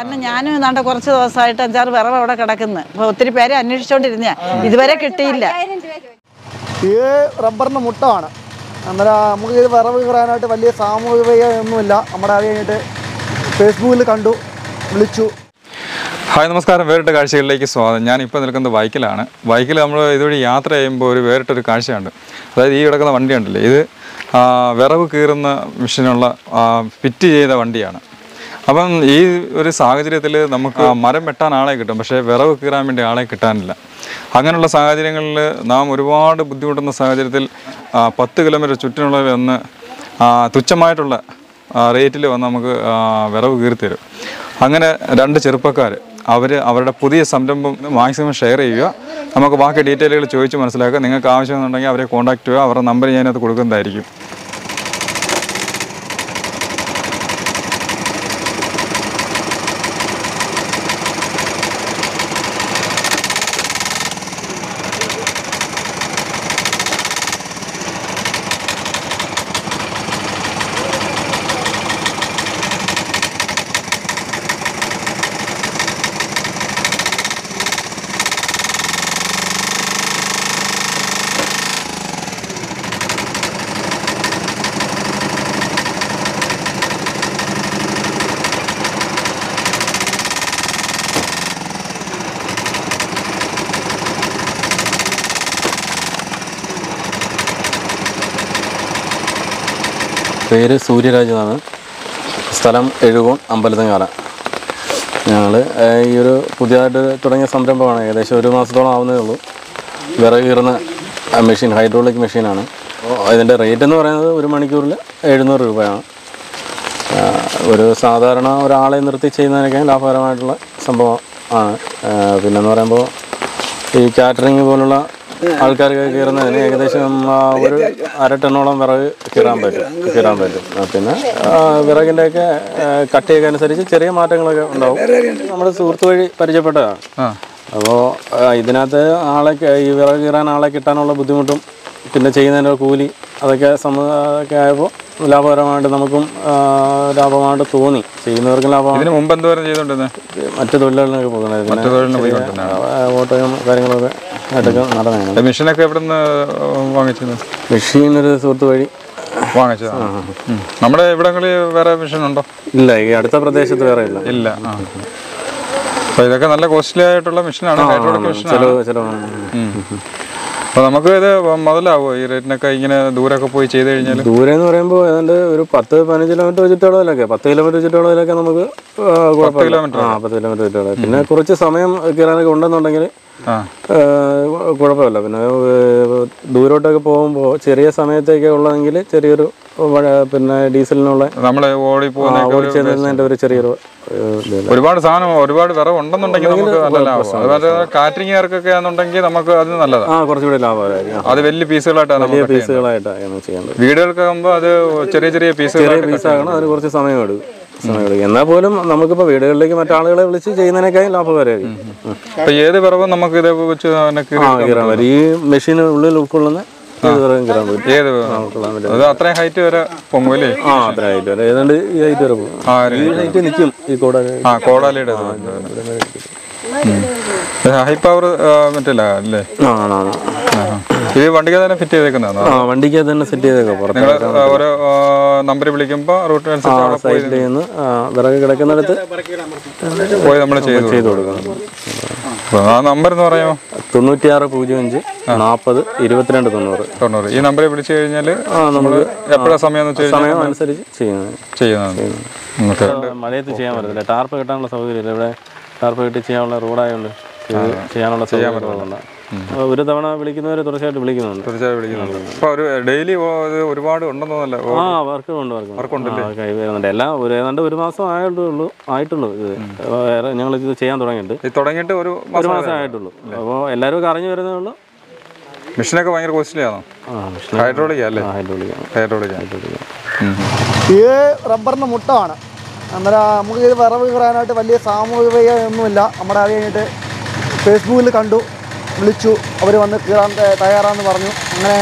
കാരണം ഞാനും ഏതാണ്ട് കുറച്ച് ദിവസമായിട്ട് അഞ്ചാറ് വിറവ് അവിടെ കിടക്കുന്നു അപ്പോൾ ഒത്തിരി പേരെ അന്വേഷിച്ചുകൊണ്ടിരുന്ന ഇതുവരെ കിട്ടിയില്ല ഇത് റബ്ബറിൻ്റെ മുട്ടമാണ് അന്നേരം നമുക്ക് ഇത് വിറവ് കീറാനായിട്ട് വലിയ സാമൂഹിക ഒന്നുമില്ല നമ്മുടെ അത് കഴിഞ്ഞിട്ട് ഫേസ്ബുക്കിൽ കണ്ടു വിളിച്ചു ഹായ് നമസ്കാരം വേറിട്ട കാഴ്ചകളിലേക്ക് സ്വാഗതം ഞാൻ ഇപ്പോൾ നിൽക്കുന്നത് ബൈക്കിലാണ് ബൈക്കിൽ നമ്മൾ ഇതുവഴി യാത്ര ചെയ്യുമ്പോൾ ഒരു വേറിട്ടൊരു കാഴ്ചയുണ്ട് അതായത് ഈ കിടക്കുന്ന വണ്ടി ഉണ്ടല്ലേ ഇത് ആ, വിറവ് കീറുന്ന മെഷീനുള്ള ആ, ഫിറ്റ് ചെയ്ത വണ്ടിയാണ് അപ്പം ഈ ഒരു സാഹചര്യത്തിൽ നമുക്ക് മരം വെട്ടാൻ ആളെ കിട്ടും പക്ഷേ വിറവ് കീറാൻ വേണ്ടി ആളെ കിട്ടാനില്ല അങ്ങനെയുള്ള സാഹചര്യങ്ങളിൽ നാം ഒരുപാട് ബുദ്ധിമുട്ടുന്ന സാഹചര്യത്തിൽ ആ, പത്ത് കിലോമീറ്റർ ചുറ്റിനുള്ളിൽ വന്ന് ആ, തുച്ഛമായിട്ടുള്ള റേറ്റിൽ വന്ന് നമുക്ക് ആ, വിറവ് കീർത്തരും അങ്ങനെ രണ്ട് ചെറുപ്പക്കാർ അവർ അവരുടെ പുതിയ സംരംഭം മാക്സിമം ഷെയർ ചെയ്യുക നമുക്ക് ബാക്കി ഡീറ്റെയിലുകൾ ചോദിച്ച് മനസ്സിലാക്കുക നിങ്ങൾക്ക് ആവശ്യമെന്നുണ്ടെങ്കിൽ അവരെ കോൺടാക്ട് ചെയ്യുക അവരുടെ നമ്പർ ഞാനത് കൊടുക്കുന്നതായിരിക്കും പേര് സൂര്യരാജ് എന്നാണ് സ്ഥലം എഴുകോൺ അമ്പലത്തങ്ങാല ഞങ്ങൾ ഈ ഒരു പുതിയതായിട്ട് തുടങ്ങിയ സംരംഭമാണ് ഏകദേശം ഒരു മാസത്തോളം ആവുന്നതേ ഉള്ളൂ വിറകീറുന്ന മെഷീൻ ഹൈഡ്രോളിക് മെഷീനാണ് അപ്പോൾ ഇതിൻ്റെ റേറ്റ് എന്ന് പറയുന്നത് ഒരു മണിക്കൂറിൽ എഴുന്നൂറ് രൂപയാണ് ആ, ഒരു സാധാരണ ഒരാളെ നിർത്തി ചെയ്യുന്നതിനൊക്കെ ലാഭകരമായിട്ടുള്ള സംഭവം ആണ് ആ, പിന്നെന്ന് പറയുമ്പോൾ ഈ കാറ്ററിങ് പോലുള്ള ആൾക്കാർക്ക് കീറുന്നതിന് ഏകദേശം ആ, ഒരു അര ടണ്ണോളം വിറക് കീറാൻ പറ്റും കീറാൻ പറ്റും ആ, പിന്നെ ആ, വിറകിൻ്റെയൊക്കെ ആ, കട്ടിയൊക്കെ അനുസരിച്ച് ചെറിയ മാറ്റങ്ങളൊക്കെ ഉണ്ടാവും നമ്മുടെ സുഹൃത്ത് വഴി പരിചയപ്പെട്ടതാണ് ആ അപ്പോൾ ഇതിനകത്ത് ആളെ ക- ഈ വിറക് കീറാൻ ആളെ കിട്ടാനുള്ള ബുദ്ധിമുട്ടും പിന്നെ ചെയ്യുന്നതിൻ്റെ കൂലി അതൊക്കെ സമ അതൊക്കെ ആയപ്പോൾ ലാഭകരമായിട്ട് നമുക്കും ആ, ലാഭമായിട്ട് തോന്നി ചെയ്യുന്നവർക്കും ലാഭമാണ് ഇതിന് മുമ്പ് എന്തോരം ചെയ്തുകൊണ്ടിരുന്നത് മറ്റു തൊഴിലുകളിലൊക്കെ പോകുന്നത് മറ്റു തൊഴിലിന് പോയിക്കൊണ്ടിരുന്നതാണ് ഓട്ടോയും കാര്യങ്ങളൊക്കെ ആയിട്ടൊക്കെ നടന്നതാണ് മെഷീനൊക്കെ എവിടെ നിന്ന് വാങ്ങിച്ചത് മെഷീൻ ഒരു സുഹൃത്ത് വഴി വാങ്ങിച്ചതാണ് ഉം. നമ്മുടെ ഇവിടങ്ങളിൽ വേറെ മെഷീൻ ഉണ്ടോ ഇല്ല ഈ അടുത്ത പ്രദേശത്ത് വേറെ ഇല്ല ഇല്ല ആ അപ്പോൾ ഇതൊക്കെ നല്ല കോസ്റ്റ്ലി ആയിട്ടുള്ള മെഷീനാണ് ഹൈഡ്രോളിക് മെഷീനാണ് ചിലവ് ചിലവ് അപ്പോൾ നമുക്ക് ഇത് മുതലാവോ ഈ റേറ്റിനൊക്കെ ഇങ്ങനെ ദൂരമൊക്കെ പോയി ചെയ്ത് കഴിഞ്ഞാൽ ദൂരെ എന്ന് പറയുമ്പോൾ ഏതാണ്ട് ഒരു പത്ത് പതിനഞ്ച് കിലോമീറ്റർ ചുറ്റളവിലൊക്കെ പത്ത് കിലോമീറ്റർ ചുറ്റളവിലൊക്കെ നമുക്ക് ആ, കുഴപ്പമില്ല. കിലോമീറ്റർ? ആ പത്ത് കിലോമീറ്റർ ചുറ്റളവ് പിന്നെ കുറച്ച് സമയം കയറാനൊക്കെ ഉണ്ടെന്നുണ്ടെങ്കിൽ ആ ഏഹ് കുഴപ്പമില്ല പിന്നെ ഏഹ് ദൂരോട്ടൊക്കെ പോകുമ്പോൾ ചെറിയ സമയത്തേക്ക് ഉള്ളതെങ്കിൽ ചെറിയൊരു വഴ- പിന്നെ ഡീസലിനുള്ള നമ്മൾ ഓടി പോകുന്ന ഓടിച്ചെന്നതിൻ്റെ ഒരു ചെറിയൊരു ഏഹ് ഇതില്ല. ഒരുപാട് സാധനം ഒരുപാട് വിറവ് ഉണ്ടെന്നുണ്ടെങ്കിൽ നമുക്ക് നല്ല ലാഭം അതുപോലെ കാറ്ററിംഗുകാർക്കൊക്കെ ആണെന്നുണ്ടെങ്കിൽ നമുക്ക് അത് നല്ലതാണ് ആ കുറച്ചുകൂടി ലാഭമായിരിക്കും അത് വലിയ പീസുകളായിട്ടാണ് വലിയ നമുക്ക് പീസുകളായിട്ടാണ് ചെയ്യേണ്ടത് വീടുകൾക്ക് ആകുമ്പോൾ അത് ചെറിയ ചെറിയ ചെറിയ പീസുകളായിട്ട് പീസാകണം അതിന് കുറച്ച് സമയം എടുക്കും സമയം എടുക്കും എന്നാൽ പോലും നമുക്കിപ്പോൾ വീടുകളിലേക്ക് മറ്റാളുകളെ വിളിച്ച് ചെയ്യുന്നതിനേക്കാൾ ലാഭകരമായിരിക്കും ഉം. അപ്പൊ ഏത് വിറവും നമുക്ക് ഇത് വെച്ച് തന്നെ കീറി ആ കീറാൻ പറ്റും ഈ മെഷീൻ ഉള്ളിൽ ഉൾക്കൊള്ളുന്ന ഏത് വിറകും കീറാൻ പറ്റും ഏത് ഉൾക്കൊള്ളാൻ പറ്റും അത് അത്രയും ഹൈറ്റ് വരെ പൊങ്ങും അല്ലേ ആ അത്ര ഹൈറ്റ് വരെ ഏതാണ്ട് ഈ ഹൈറ്റ് വരെ പോകും ആ ഈ ഹൈറ്റ് നിൽക്കും ഈ കൂടെ ആ കോടാലിയുടെ ഹൈ പവർ മറ്റല്ല അല്ലേ ആ ആണ് ആഹാ. ഇത് വണ്ടിക്ക് തന്നെ ഫിറ്റ് ചെയ്തേക്കുന്നതാണോ ആ വണ്ടിക്ക് അത് തന്നെ സെറ്റ് ചെയ്തേക്കാം പുറത്ത് നിങ്ങൾ ഓരോ നമ്പർ വിളിക്കുമ്പോൾ റൂട്ട് ആ അനുസരിച്ച് അവിടെ പോയി സൈഡിൽ നിന്ന് ആ, വിറക് കിടക്കുന്നിടത്ത് പോയി നമ്മൾ ചെയ്തു ചെയ്ത് കൊടുക്കണം അപ്പൊ ആ നമ്പർ എന്ന് പറയുമോ തൊണ്ണൂറ്റിയാറ് പൂജ്യം അഞ്ച് നാൽപ്പത് ഇരുപത്തിരണ്ട് തൊണ്ണൂറ് തൊണ്ണൂറ് ഈ നമ്പറിൽ വിളിച്ചു കഴിഞ്ഞാൽ ആ നമുക്ക് എപ്പോഴാ സമയം എന്ന് വെച്ച് കഴിഞ്ഞാൽ സമയം അനുസരിച്ച് ചെയ്യുന്നത് ചെയ്യുന്നതാണ് ഓക്കെ മഴയത്ത് ചെയ്യാൻ പറ്റത്തില്ല ടാർപ്പ് കെട്ടാനുള്ള സൗകര്യമില്ല ഇവിടെ ടാർപ്പ് കെട്ടി ചെയ്യാനുള്ള റോഡായതുകൊണ്ട് ചെയ്ത് ചെയ്യാനുള്ള സൗകര്യങ്ങളുണ്ട് ഒരു തവണ വിളിക്കുന്നവർ തുടർച്ചയായിട്ട് വിളിക്കുന്നുണ്ട് തീർച്ചയായും വിളിക്കുന്നുണ്ട് അപ്പൊ ഒരു ഡെയിലി ഒരുപാട് ഉണ്ടെന്ന് തോന്നല്ല ആ വർക്ക് ഉണ്ട് വർക്ക് ആ, കൈ വരുന്നുണ്ട് എല്ലാം ഒരു ഏതാണ്ട് ഒരു മാസം ആയിട്ടുള്ളൂ ആയിട്ടുള്ളൂ ഇത് വേറെ ഞങ്ങൾ ഇത് ചെയ്യാൻ തുടങ്ങിയിട്ട് ഈ തുടങ്ങിയിട്ട് ഒരു ഒരു മാസം മാസം ആയിട്ടുള്ളൂ അപ്പോൾ എല്ലാവരും ഒക്കെ അറിഞ്ഞു വരുന്നേ ഉള്ളൂ മെഷീനൊക്കെ ഭയങ്കര കോസ്റ്റ്ലി ആണോ ആ മിഷൻ ഹൈഡ്രോളിക് അല്ലേ ഹൈഡ്രോളിക്കാണ് ഹൈഡ്രോളിക് ഇത് റബ്ബറിൻ്റെ മുട്ടമാണ് അന്നേരം നമുക്ക് ഇത് വിറവ് കീറാനായിട്ട് വലിയ സാമൂഹിക ഒന്നുമില്ല നമ്മുടെ അത് കഴിഞ്ഞിട്ട് ഫേസ്ബുക്കിൽ കണ്ടു വിളിച്ചു അവർ വന്ന് കീറാൻ ത- തയ്യാറാന്ന് പറഞ്ഞു അങ്ങനെ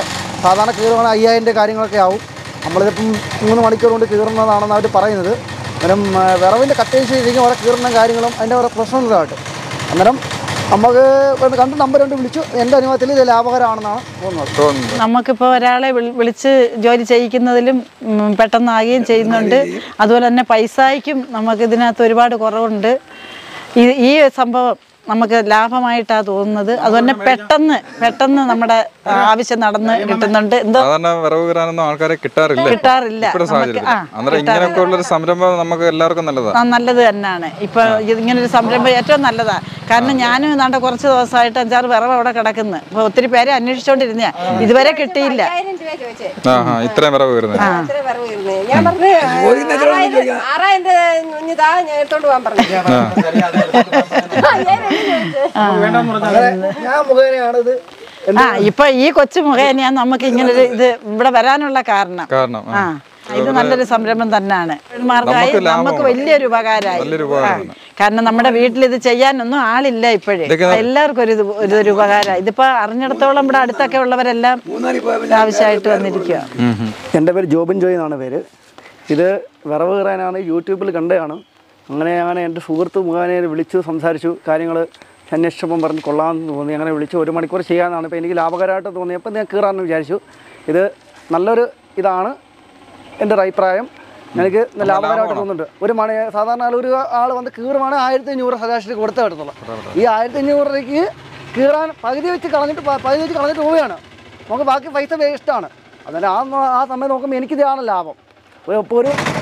സാധാരണ കീറുവാണെങ്കിൽ അയ്യായിരം കാര്യങ്ങളൊക്കെ ആവും നമ്മളിതിപ്പം മൂന്ന് മണിക്കൂർ കൊണ്ട് കീറുന്നതാണെന്ന് അവർ പറയുന്നത് അന്നേരം ആ, വിറവിൻ്റെ കട്ടേജ് ശരിക്കും അവിടെ കീറുന്ന കാര്യങ്ങളും അതിൻ്റെ ഓരോ പ്രശ്നങ്ങളായിട്ട് അന്നേരം നമുക്ക് വന്ന് കണ്ട് നമ്പർ കൊണ്ട് വിളിച്ചു എൻ്റെ അനുഭവത്തിൽ ഇത് ലാഭകരമാണെന്നാണ് തോന്നുന്നത് തോന്നുന്നത് നമുക്കിപ്പോൾ ഒരാളെ വിളി- വിളിച്ച് ജോലി ചെയ്യിക്കുന്നതിലും ഉം, പെട്ടെന്നാകുകയും ചെയ്യുന്നുണ്ട് അതുപോലെ തന്നെ പൈസയ്ക്കും നമുക്ക് ഇതിനകത്ത് ഒരുപാട് കുറവുണ്ട് ഈ ഈ സംഭവം നമുക്ക് ലാഭമായിട്ടാണ് തോന്നുന്നത് അതുപോലെ പെട്ടെന്ന് പെട്ടെന്ന് നമ്മുടെ ആ, ആവശ്യം നടന്ന് കിട്ടുന്നുണ്ട് എന്തോ സാധാരണ വിറവ് കീറാനൊന്നും ആൾക്കാരെ കിട്ടാറില്ല കിട്ടാറില്ല. ഇപ്പോഴത്തെ നമുക്ക് സാഹചര്യത്തിൽ ആ, അന്നേരം ഇങ്ങനെയൊക്കെ ഉള്ളൊരു സംരംഭം നമുക്ക് എല്ലാവർക്കും നല്ലതാണ് ആ, നല്ലത് തന്നെയാണ് ഇപ്പൊ ഇങ്ങനൊരു സംരംഭം ഏറ്റവും നല്ലതാണ് കാരണം ഞാനും ഏതാണ്ട് കുറച്ച് ദിവസമായിട്ട് അഞ്ചാറ് വിറവ് അവിടെ കിടക്കുന്നു അപ്പൊ ഒത്തിരി പേരെ അന്വേഷിച്ചോണ്ടിരുന്ന ഇതുവരെ കിട്ടിയില്ല ആയിരം രൂപ ചോദിച്ചേ ആ ആ ഇത്രയും വിറവ് കീറുന്നത് എത്ര വിറവ് ഇരുന്നേ ഞാൻ പറഞ്ഞു ആറായിരം ആറായിരം രൂപ ഇതാ ഞാൻ എടുത്തോണ്ട് പോകാൻ പറഞ്ഞു അയ്യായിരം രൂപ ചോദിച്ചേ അങ്ങനെ ഞാൻ മുഖേനയാണ് ഇത് ആ ഇപ്പൊ ഈ കൊച്ചു മുഖേനയാണ് നമുക്ക് ഇങ്ങനൊരു ഇത് ഇവിടെ വരാനുള്ള കാരണം കാരണം ആ. ആ ഇത് നല്ലൊരു സംരംഭം തന്നെയാണ് മാർഗമായി നമുക്ക് ലാഭമാണ്. നമുക്ക് വലിയൊരു ഉപകാരമായി വലിയൊരു ഉപകാരമാണ്. കാരണം നമ്മുടെ വീട്ടിൽ ഇത് ചെയ്യാനൊന്നും ആളില്ല ഇപ്പോഴേ ഇതൊക്കെ എല്ലാവർക്കും ഒരു ഇത് ഒരു ഒരു ഉപകാരമായി ഇതിപ്പോ അറിഞ്ഞിടത്തോളം ഇവിടെ അടുത്തൊക്കെ ഉള്ളവരെല്ലാം ആവശ്യമായിട്ട് വന്നിരിക്കുക ഉം, ഉം. എൻ്റെ പേര് ജോബിൻ ജോയ് എന്നാണ് പേര് ഇത് വിറവ് കയറാനാണ് യൂട്യൂബിൽ കണ്ടതാണ് അങ്ങനെ അങ്ങനെ എൻ്റെ സുഹൃത്ത് മുഖേന വിളിച്ചു സംസാരിച്ചു കാര്യങ്ങൾ അന്വേഷിച്ചപ്പം പറഞ്ഞ് കൊള്ളാമെന്ന് തോന്നി അങ്ങനെ വിളിച്ചു ഒരു മണിക്കൂർ ചെയ്യാമെന്നാണ് ഇപ്പോൾ എനിക്ക് ലാഭകരമായിട്ട് തോന്നിയപ്പോൾ ഞാൻ കീറാമെന്ന് വിചാരിച്ചു ഇത് നല്ലൊരു ഇതാണ് എൻ്റെ ഒരു അഭിപ്രായം എനിക്ക് ലാഭകരമായിട്ട് തോന്നുന്നുണ്ട് ഒരു മണി സാധാരണ ഒരു ആൾ വന്ന് കീറുവാണെങ്കിൽ ആയിരത്തി അഞ്ഞൂറ് ശരാശരി കൊടുത്തേ എടുത്തുള്ളൂ ഈ ആയിരത്തി അഞ്ഞൂറ് രൂപയ്ക്ക് കീറാൻ പകുതി വെച്ച് കളഞ്ഞിട്ട് പ- പകുതി വെച്ച് കളഞ്ഞിട്ട് പോവുകയാണ് നമുക്ക് ബാക്കി പൈസ വേസ്റ്റാണ് അതുകൊണ്ട് ആ നോ- ആ സമയം നോക്കുമ്പോൾ എനിക്കിതാണ് ലാഭം ഒരു- ഇപ്പോൾ ഒരു